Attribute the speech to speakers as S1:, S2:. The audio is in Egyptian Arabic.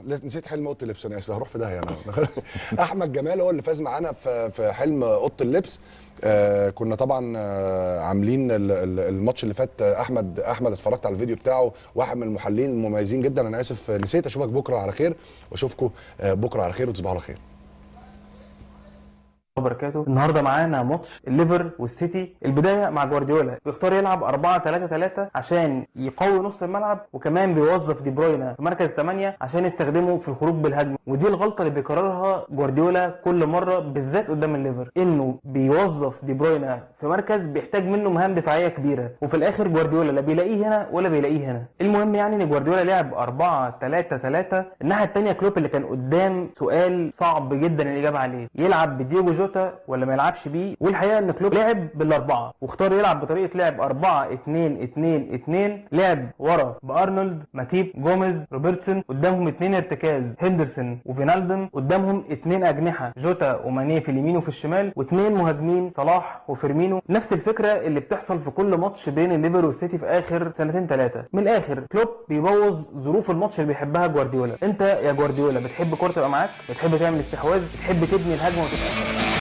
S1: نسيت حلم اوضه اللبس انا اسف هروح في داهيه انا احمد جمال هو اللي فاز معانا في في حلم اوضه اللبس آه كنا طبعا آه عاملين ال- ال- الماتش اللي فات آه، احمد احمد اتفرجت على الفيديو بتاعه واحد من المحللين المميزين جدا انا اسف آه، نسيت اشوفك بكره على خير واشوفكم آه بكره على خير وتصبحوا على خير
S2: وبركاته النهارده معانا ماتش الليفر والسيتي البدايه مع جوارديولا بيختار يلعب 4 3 3 عشان يقوي نص الملعب وكمان بيوظف دي بروينا في مركز 8 عشان يستخدمه في الخروج بالهجمه ودي الغلطه اللي بيكررها جوارديولا كل مره بالذات قدام الليفر انه بيوظف دي بروينا في مركز بيحتاج منه مهام دفاعيه كبيره وفي الاخر جوارديولا لا بيلاقيه هنا ولا بيلاقيه هنا المهم يعني ان جوارديولا لعب 4 3 3 الناحيه الثانيه كلوب اللي كان قدام سؤال صعب جدا الاجابه عليه يلعب بدييجو جوتا ولا ما يلعبش بيه والحقيقه ان كلوب لعب بالاربعه واختار يلعب بطريقه لعب 4 2 2 2 لعب ورا بارنولد ماتيب جوميز روبرتسون قدامهم اثنين ارتكاز هندرسون وفينالدوم قدامهم اثنين اجنحه جوتا وماني في اليمين وفي الشمال واثنين مهاجمين صلاح وفيرمينو نفس الفكره اللي بتحصل في كل ماتش بين الليفر والسيتي في اخر سنتين ثلاثه من الاخر كلوب بيبوظ ظروف الماتش اللي بيحبها جوارديولا انت يا جوارديولا بتحب كوره تبقى معاك بتحب تعمل استحواذ بتحب تبني الهجمه وتتاخر